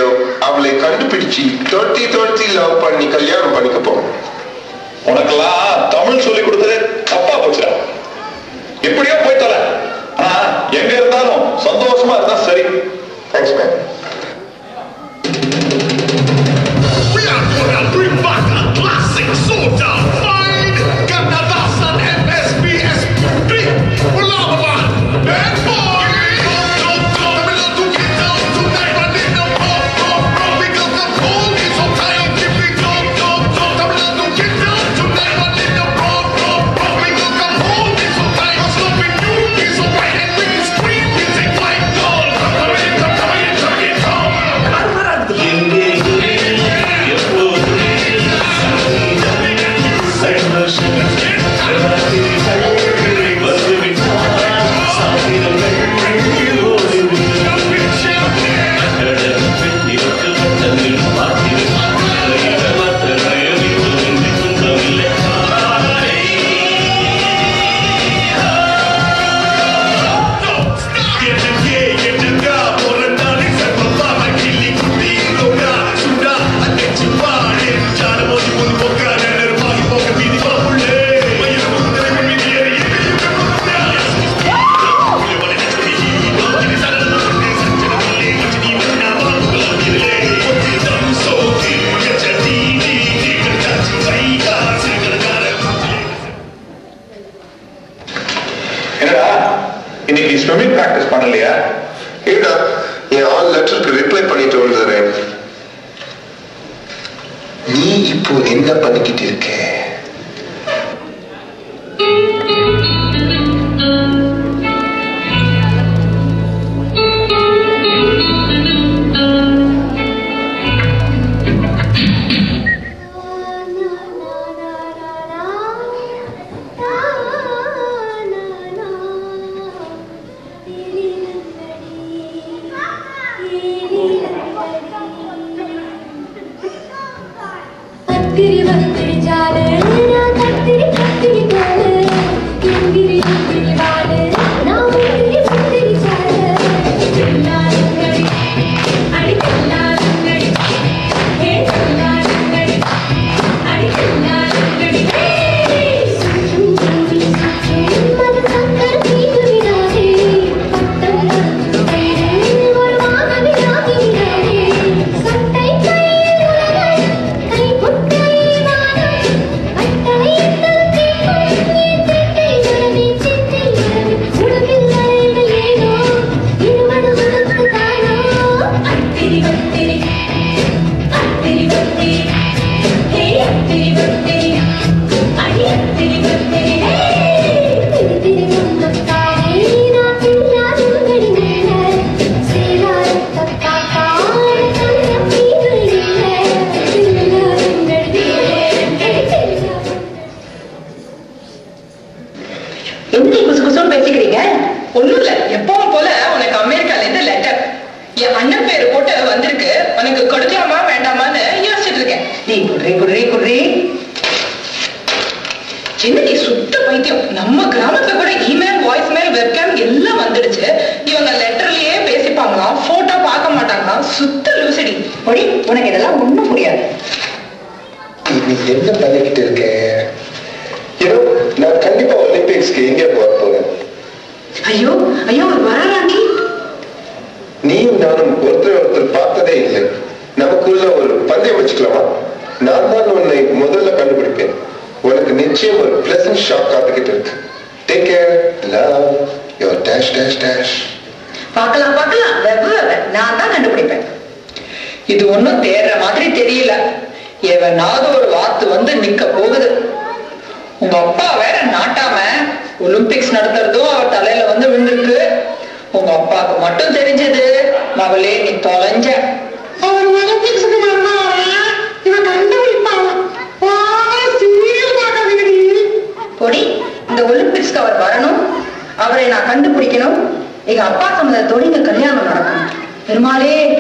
எப்படியோ அவளை கண்டுபிடிச்சு தொட்டி தொட்டி லவ் பண்ணி கல்யாணம் பண்ணிக்க போறோம் உனக்கெல்லாம் தமிழ் சொல்லி கொடுத்ததே தப்பா போச்சுடா எப்படியோ போய் தொலை ஆனா எங்க இருந்தாலும் சந்தோஷமா இருந்தா சரி thanks ma'am We are gonna bring back a classic soda fine. Ganadasan MSBS Big Ulama Bad boy. Don't come in to get down tonight. I need the pop, pop, pop. Because the cold is so tight. Keep me don't, don't, don't. Come in to get down tonight. I need the pop, pop, pop. Because the cold is so tight. I'm stopping you. It's so bright and we can scream. We take flight. Come, come in, come, come in, come in, come. என்னடா இன்னைக்கு swimming practice பண்ணலையா ஏடா என் all லெட்டருக்கு reply பண்ணிட்டு வந்துடுறேன் நீ இப்போ என்ன பண்ணிக்கிட்டு இருக்க கத்திரி வந்திருச்சாரு நான் கத்திரி கத்திரி போல எங்கிரி எங்கிரி வாழு நான் முந்திரி முந்திரிச்சாரு எல்லாருங்கடி அடிக்கல்லாருங்கடி ஹே எல்லாருங்கடி அடிக்கல்லாருங்கடி சுற்றும் பூமி சுற்றும் மது சக்கர தீட்டு விடாதே பட்டம் கயிறு ஒரு மாதவி ராகி விடாதே சட்டை கையில் உலகை கை குட்டையில் வானம் அட்டையில் தீக்கும் நீ திட்டை உறவி சித்தை உறவி உடம்பில் வரைந்த ஏனோ இருமடு உனக்கு தானோ அத்திரி வத்திரி அத்திரி வத்திரி ஹே அத்திரி வத்திரி அடி அத்திரி வத்திரி ஹே திரி திரி முந்தக்காரே நான் பின்னாலும் கடினேன் சேராரத்த காக்கார கண்ணம் நீரில்லை தில்லாரங்கள் வீரங்கள் தெரியாமல் என்ன குசு குசுன்னு பேசிக்கிறீங்க ஒண்ணும் இல்ல எப்பவும் போல உனக்கு அமெரிக்கால இருந்து லெட்டர் என் அண்ணன் பேரு போட்டு வந்திருக்கு உனக்கு கொடுக்கலாமா வேண்டாமான்னு யோசிச்சுட்டு இருக்கேன் நீ குடுறி குடுறி குடுறி என்னடி சுத்த பைத்தியம் நம்ம கிராமத்துல கூட இமெயில் வாய்ஸ் மெயில் வெப்கேம் எல்லாம் வந்துடுச்சு இவங்க லெட்டர்லயே பேசிப்பாங்களாம் போட்டோ பார்க்க மாட்டாங்களாம் சுத்த லூசடி ஒடி உனக்கு இதெல்லாம் ஒண்ணும் புரியாது நீ என்ன பண்ணிக்கிட்டு இருக்க ஏதோ நான் கண்டிப்பா ஒலிம்பிக்ஸ்க்கு இந்தியா போக போறேன் ஐயோ ஐயோ அவர் வராராண்டி நீயும் நானும் ஒருத்தர் ஒருத்தர் பார்த்ததே இல்லை நமக்குள்ள ஒரு பந்தயம் வச்சுக்கலாமா நான் தான் உன்னை முதல்ல கண்டுபிடிப்பேன் உனக்கு நிச்சயம் ஒரு பிளசன்ட் ஷாக் காத்துக்கிட்டு இருக்கு take care love your dash dash dash பார்க்கலாம் பார்க்கலாம் வெவ்வு வெவ்வு. நான் தான் கண்டுபிடிப்பேன் இது ஒண்ணும் தேடுற மாதிரி தெரியல எவனாவது ஒரு வாத்து வந்து நிக்க போகுது உங்க அப்பா வேற நாட்டாம ஒலிம்பிக்ஸ் நடத்துறதும் அவர் தலையில வந்து விழுந்திருக்கு உங்க அப்பாவுக்கு மட்டும் தெரிஞ்சது மகளே நீ தொலைஞ்ச அவர் ஒலிம்பிக்ஸுக்கு வந்தாரா இவன் கண்டுபிடிப்பான் சீரியல் பார்க்காதீங்கடி பொடி இந்த ஒலிம்பிக்ஸ்க்கு அவர் வரணும் அவரை நான் கண்டுபிடிக்கணும் எங்க அப்பா சம்மதத்தோடு இங்க கல்யாணம் நடக்கணும் பெருமாளே